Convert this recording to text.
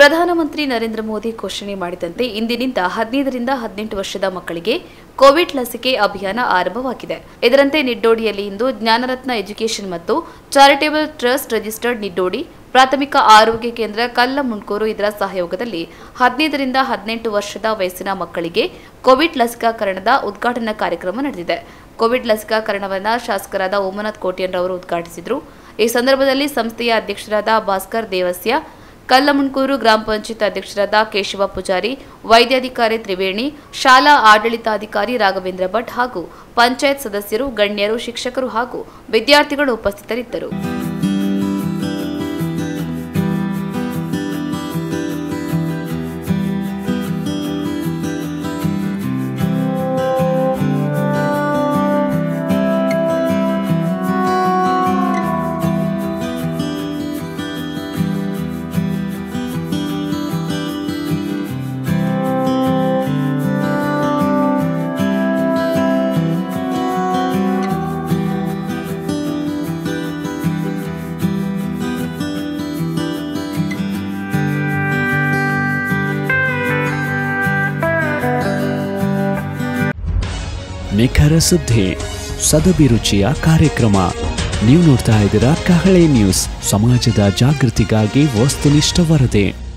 ಪ್ರಧಾನಮಂತ್ರಿ ನರೇಂದ್ರ ಮೋದಿ ಘೋಷಣೆ ಮಾಡಿದಂತೆ ಇಂದಿನಿಂದ ಹದಿನೈದರಿಂದ ಹದಿನೆಂಟು ವರ್ಷದ ಮಕ್ಕಳಿಗೆ ಕೋವಿಡ್ ಲಸಿಕೆ ಅಭಿಯಾನ ಆರಂಭವಾಗಿದೆ ಇದರಂತೆ ನಿಡ್ಡೋಡಿಯಲ್ಲಿ ಇಂದು ಜ್ಞಾನರತ್ನ ಎಜುಕೇಷನ್ ಮತ್ತು ಚಾರಿಟೇಬಲ್ ಟ್ರಸ್ಟ್ ರಿಜಿಸ್ಟರ್ಡ್ ನಿಡ್ಡೋಡಿ ಪ್ರಾಥಮಿಕ ಆರೋಗ್ಯ ಕೇಂದ್ರ ಕಲ್ಲ ಮುಂಡ್ಕೂರು ಇದರ ಸಹಯೋಗದಲ್ಲಿ ಹದಿನೈದರಿಂದ ಹದಿನೆಂಟು ವರ್ಷದ ವಯಸ್ಸಿನ ಮಕ್ಕಳಿಗೆ ಕೋವಿಡ್ ಲಸಿಕಾಕರಣದ ಉದ್ಘಾಟನಾ ಕಾರ್ಯಕ್ರಮ ನಡೆದಿದೆ ಕೋವಿಡ್ ಲಸಿಕಾಕರಣವನ್ನು ಶಾಸಕರಾದ ಓಮನಾಥ್ ಕೋಟ್ಯನ್ ರವರು ಉದ್ಘಾಟಿಸಿದರು ಈ ಸಂದರ್ಭದಲ್ಲಿ ಸಂಸ್ಥೆಯ ಅಧ್ಯಕ್ಷರಾದ ಭಾಸ್ಕರ್ ದೇವಸ್ಯ ಕಲ್ಲಮುಣ್ಕೂರು ಗ್ರಾಮ ಪಂಚಾಯತ್ ಅಧ್ಯಕ್ಷರಾದ ಕೇಶವ ಪೂಜಾರಿ ವೈದ್ಯಾಧಿಕಾರಿ ತ್ರಿವೇಣಿ ಶಾಲಾ ಆಡಳಿತಾಧಿಕಾರಿ ರಾಘವೇಂದ್ರ ಭಟ್ ಹಾಗೂ ಪಂಚಾಯತ್ ಸದಸ್ಯರು ಗಣ್ಯರು ಶಿಕ್ಷಕರು ಹಾಗೂ ವಿದ್ಯಾರ್ಥಿಗಳು ಉಪಸ್ಥಿತರಿದ್ದರು ನಿಖರ ಸುದ್ದಿ ಸದಭಿರುಚಿಯ ಕಾರ್ಯಕ್ರಮ ನೀವು ನೋಡ್ತಾ ಇದ್ದೀರಾ ಕಹಳೆ ನ್ಯೂಸ್ ಸಮಾಜದ ಜಾಗೃತಿಗಾಗಿ ವಸ್ತುನಿಷ್ಠ ವರದಿ